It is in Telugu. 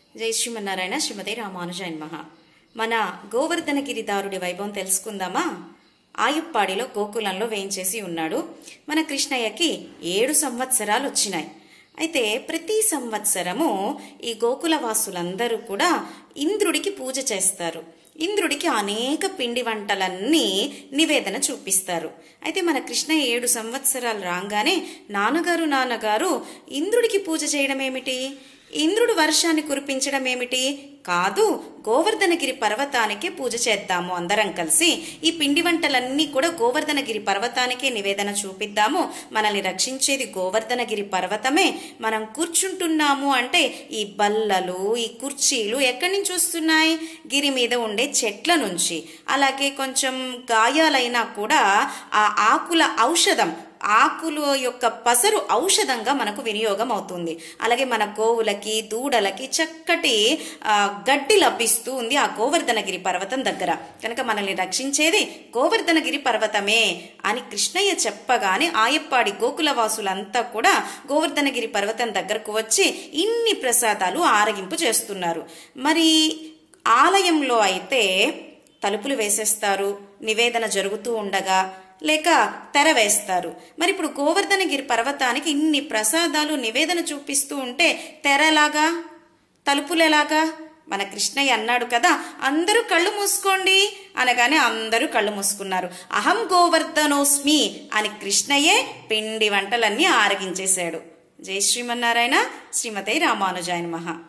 జై శ్రీమన్నారాయణ శ్రీమతి రామానుజాయన్ మహా మన గోవర్ధన గిరిదారుడి వైభవం తెలుసుకుందామా ఆయుప్పాడిలో గోకులంలో వేయించేసి ఉన్నాడు మన కృష్ణయ్యకి ఏడు సంవత్సరాలు వచ్చినాయి అయితే ప్రతి సంవత్సరము ఈ గోకుల వాసులందరూ కూడా ఇంద్రుడికి పూజ చేస్తారు ఇంద్రుడికి అనేక పిండి వంటలన్నీ నివేదన చూపిస్తారు అయితే మన కృష్ణ ఏడు సంవత్సరాలు రాగానే నాన్నగారు నాన్నగారు ఇంద్రుడికి పూజ చేయడం ఏమిటి ఇంద్రుడు వర్షాన్ని కురిపించడం ఏమిటి కాదు గోవర్ధనగిరి పర్వతానికే పూజ చేద్దాము అందరం కలిసి ఈ పిండి వంటలన్నీ కూడా గోవర్ధనగిరి పర్వతానికే నివేదన చూపిద్దాము మనల్ని రక్షించేది గోవర్ధనగిరి పర్వతమే మనం కూర్చుంటున్నాము అంటే ఈ బల్లలు ఈ కుర్చీలు ఎక్కడి నుంచి వస్తున్నాయి గిరి మీద ఉండే చెట్ల నుంచి అలాగే కొంచెం గాయాలైనా కూడా ఆ ఆకుల ఔషధం ఆకుల యొక్క పసరు ఔషధంగా మనకు వినియోగం అవుతుంది అలాగే మన గోవులకి దూడలకి చక్కటి ఆ, గడ్డి లభిస్తూ ఉంది ఆ గోవర్ధనగిరి పర్వతం దగ్గర కనుక మనల్ని రక్షించేది గోవర్ధనగిరి పర్వతమే అని కృష్ణయ్య చెప్పగానే ఆయప్పాడి గోకుల వాసులంతా కూడా గోవర్ధనగిరి పర్వతం దగ్గరకు వచ్చి ఇన్ని ప్రసాదాలు ఆరగింపు చేస్తున్నారు మరి ఆలయంలో అయితే తలుపులు వేసేస్తారు నివేదన జరుగుతూ ఉండగా లేక తెర వేస్తారు మరి ఇప్పుడు గోవర్ధనగిరి పర్వతానికి ఇన్ని ప్రసాదాలు నివేదన చూపిస్తూ ఉంటే తెరలాగా తలుపులెలాగా మన కృష్ణయ్య అన్నాడు కదా అందరూ కళ్ళు మూసుకోండి అనగానే అందరూ కళ్ళు మూసుకున్నారు అహం గోవర్ధనోస్మి అని కృష్ణయ్యే పిండి వంటలన్నీ ఆరగించేశాడు జై శ్రీమన్నారాయణ శ్రీమతి రామానుజాయన మహా